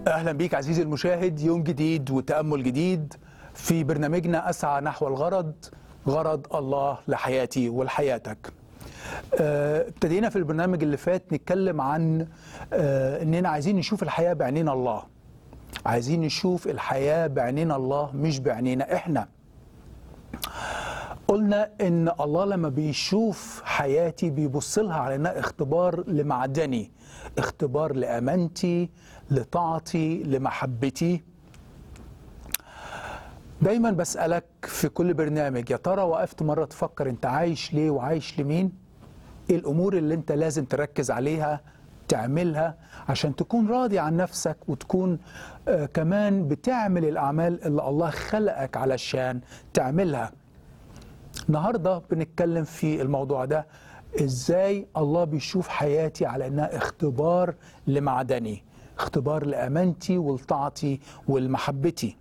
اهلا بيك عزيزي المشاهد يوم جديد وتامل جديد في برنامجنا اسعى نحو الغرض غرض الله لحياتي ولحياتك آه، ابتدينا في البرنامج اللي فات نتكلم عن آه، اننا عايزين نشوف الحياه بعينين الله عايزين نشوف الحياه بعينين الله مش بعينينا احنا قلنا ان الله لما بيشوف حياتي بيبص لها على انها اختبار لمعدني اختبار لامانتي لطاعتي لمحبتي دايما بسالك في كل برنامج يا ترى وقفت مره تفكر انت عايش ليه وعايش لمين ايه الامور اللي انت لازم تركز عليها تعملها عشان تكون راضي عن نفسك وتكون آه كمان بتعمل الاعمال اللي الله خلقك علشان تعملها النهارده بنتكلم في الموضوع ده ازاي الله بيشوف حياتي على انها اختبار لمعدني اختبار لامانتي ولطاعتي ولمحبتي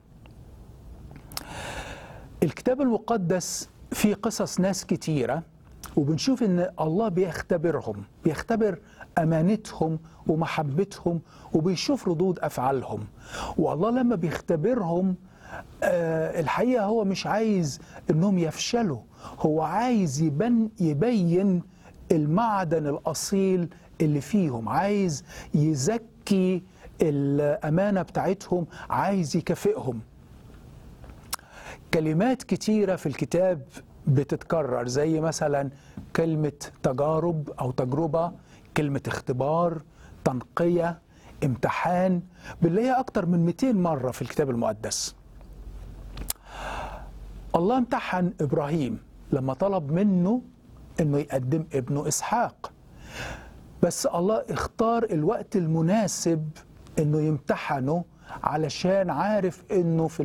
الكتاب المقدس فيه قصص ناس كتيره وبنشوف ان الله بيختبرهم بيختبر امانتهم ومحبتهم وبيشوف ردود افعالهم والله لما بيختبرهم آه الحقيقه هو مش عايز انهم يفشلوا هو عايز يبن يبين المعدن الاصيل اللي فيهم عايز يزكي الامانه بتاعتهم عايز يكافئهم كلمات كتيره في الكتاب بتتكرر زي مثلا كلمه تجارب او تجربه كلمه اختبار تنقيه امتحان بنلاقيها اكتر من 200 مره في الكتاب المقدس الله امتحن ابراهيم لما طلب منه انه يقدم ابنه اسحاق بس الله اختار الوقت المناسب انه يمتحنه علشان عارف انه في